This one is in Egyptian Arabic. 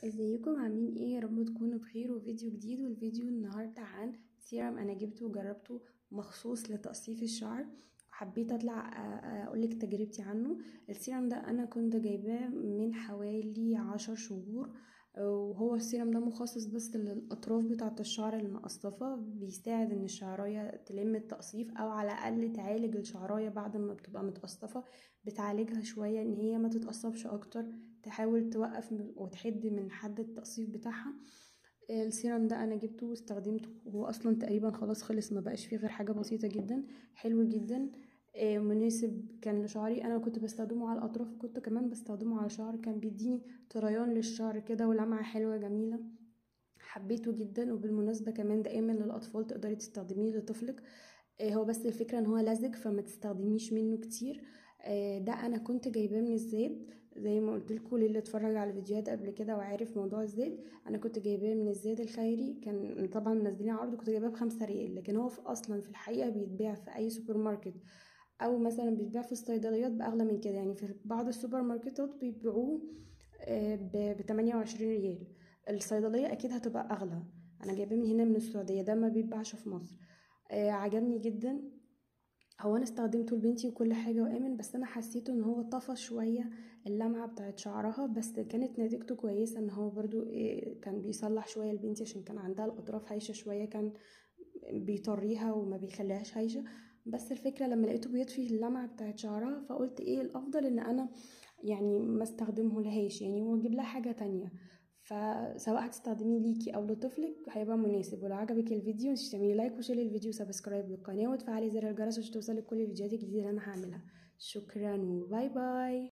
ازيكم عاملين ايه يا رب تكونوا بخير وفيديو جديد والفيديو النهارده عن سيرم انا جبته وجربته مخصوص لتقصيف الشعر حبيت اطلع اقولك تجربتي عنه السيرم ده انا كنت جايباه من حوالي عشر شهور وهو السيرم ده مخصص بس للاطراف بتاعه الشعر المقصفه بيساعد ان الشعرايه تلم التقصيف او على الاقل تعالج الشعرايه بعد ما بتبقى متقصفه بتعالجها شويه ان هي ما تتقصفش اكتر تحاول توقف وتحد من حد التقصيف بتاعها السيرم ده انا جبته واستخدمته هو اصلا تقريبا خلاص خلص ما بقاش فيه غير حاجه بسيطه جدا حلو جدا مناسب كان لشعري انا كنت بستخدمه على الاطراف وكنت كمان بستخدمه على شعر كان بيديني طريان للشعر كده ولمعه حلوه جميله حبيته جدا وبالمناسبه كمان ده امن للاطفال تقدري تستخدميه لطفلك هو بس الفكره ان هو لزج فما تستخدميش منه كتير ده انا كنت جايباه من الزيت زي ما قلت لكم للي اتفرج على الفيديوهات قبل كده وعارف موضوع الزيت انا كنت جايباه من الزيت الخيري كان طبعا منزلين عرض كنت جايباه بخمسة ريال لكن هو في اصلا في الحقيقه بيتباع في اي سوبر ماركت او مثلا بيتباع في الصيدليات باغلى من كده يعني في بعض السوبر ماركتات بيبيعوه ب 28 ريال الصيدليه اكيد هتبقى اغلى انا جايباه من هنا من السعوديه ده ما بيتباعش في مصر عجبني جدا هو انا استخدمته لبنتي وكل حاجه وامن بس انا حسيته ان هو طفى شويه اللمعه بتاعت شعرها بس كانت نتيجته كويسه ان هو برضو إيه كان بيصلح شويه لبنتي عشان كان عندها الاطراف هايشه شويه كان بيطريها وما بيخليهاش هايشه بس الفكره لما لقيته بيطفي اللمعه بتاعت شعرها فقلت ايه الافضل ان انا يعني ما استخدمه لهاش يعني واجيب لها حاجه تانية فسواء هتستخدميه ليكي او لطفلك هيبقى مناسب ولو عجبك الفيديو مش تعملي لايك وشير الفيديو وسبسكرايب للقناه وتفعلي زر الجرس عشان توصلك كل الفيديوهات الجديده اللي انا هعملها شكرا وباي باي